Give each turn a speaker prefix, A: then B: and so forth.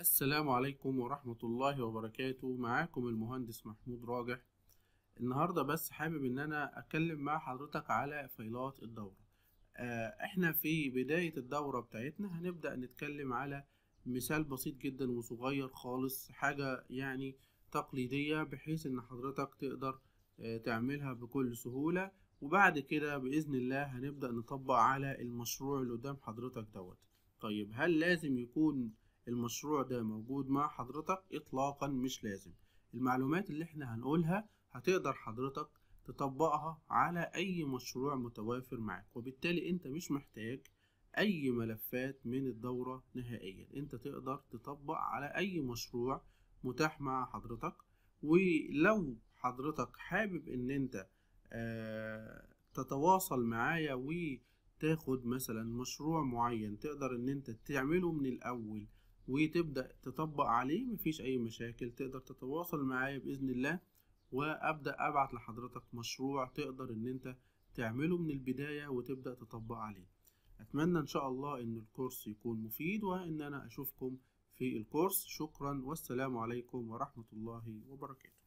A: السلام عليكم ورحمة الله وبركاته معاكم المهندس محمود راجح النهاردة بس حابب ان انا اتكلم مع حضرتك على فايلات الدورة آه، احنا في بداية الدورة بتاعتنا هنبدأ نتكلم على مثال بسيط جدا وصغير خالص حاجة يعني تقليدية بحيث ان حضرتك تقدر آه، تعملها بكل سهولة وبعد كده بإذن الله هنبدأ نطبق على المشروع اللي قدام حضرتك دوت طيب هل لازم يكون المشروع ده موجود مع حضرتك اطلاقا مش لازم المعلومات اللي احنا هنقولها هتقدر حضرتك تطبقها على اي مشروع متوافر معك وبالتالي انت مش محتاج اي ملفات من الدورة نهائيا انت تقدر تطبق على اي مشروع متاح مع حضرتك ولو حضرتك حابب ان انت آه تتواصل معايا وتاخد مثلا مشروع معين تقدر ان انت تعمله من الاول وتبدأ تطبق عليه مفيش أي مشاكل تقدر تتواصل معايا بإذن الله وأبدأ أبعت لحضرتك مشروع تقدر إن أنت تعمله من البداية وتبدأ تطبق عليه أتمنى إن شاء الله إن الكورس يكون مفيد وإن أنا أشوفكم في الكورس شكرا والسلام عليكم ورحمة الله وبركاته